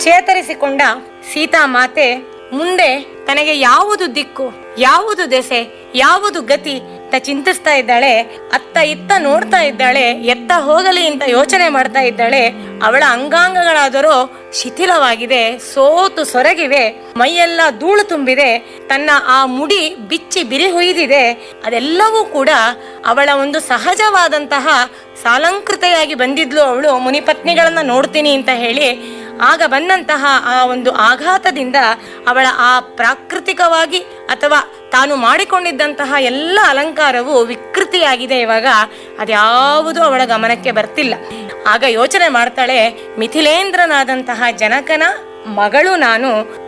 ಚೇತರಿಸಿಕೊಂಡ ಸೀತಾಮಾತೆ ಮುಂದೆ ತನಗೆ ಯಾವುದು ದಿಕ್ಕು ಯಾವುದು ದೆಸೆ ಯಾವುದು ಗತಿ ಅಂತ ಚಿಂತಿಸ್ತಾ ಇದ್ದಾಳೆ ಅತ್ತ ಇತ್ತ ನೋಡ್ತಾ ಇದ್ದಾಳೆ ಎತ್ತ ಹೋಗಲಿ ಅಂತ ಯೋಚನೆ ಮಾಡ್ತಾ ಇದ್ದಾಳೆ ಅವಳ ಅಂಗಾಂಗಗಳಾದರೂ ಶಿಥಿಲವಾಗಿದೆ ಸೋತು ಸೊರಗಿವೆ ಮೈಯೆಲ್ಲ ಧೂಳು ತುಂಬಿದೆ ತನ್ನ ಆ ಮುಡಿ ಬಿಚ್ಚಿ ಬಿರಿ ಹೊಯ್ದಿದೆ ಅದೆಲ್ಲವೂ ಕೂಡ ಅವಳ ಒಂದು ಸಹಜವಾದಂತಹ ಸಾಲಂಕೃತೆಯಾಗಿ ಬಂದಿದ್ಲು ಅವಳು ಮುನಿಪತ್ನಿಗಳನ್ನ ನೋಡ್ತೀನಿ ಅಂತ ಹೇಳಿ ಆಗ ಬಂದಂತಹ ಆ ಒಂದು ಆಘಾತದಿಂದ ಅವಳ ಆ ಪ್ರಾಕೃತಿಕವಾಗಿ ಅಥವಾ ತಾನು ಮಾಡಿಕೊಂಡಿದ್ದಂತಹ ಎಲ್ಲ ಅಲಂಕಾರವು ವಿಕೃತಿಯಾಗಿದೆ ಇವಾಗ ಅದ್ಯಾವುದು ಅವಳ ಗಮನಕ್ಕೆ ಬರ್ತಿಲ್ಲ ಆಗ ಯೋಚನೆ ಮಾಡ್ತಾಳೆ ಮಿಥಿಲೇಂದ್ರನಾದಂತಹ ಜನಕನ ಮಗಳು ನಾನು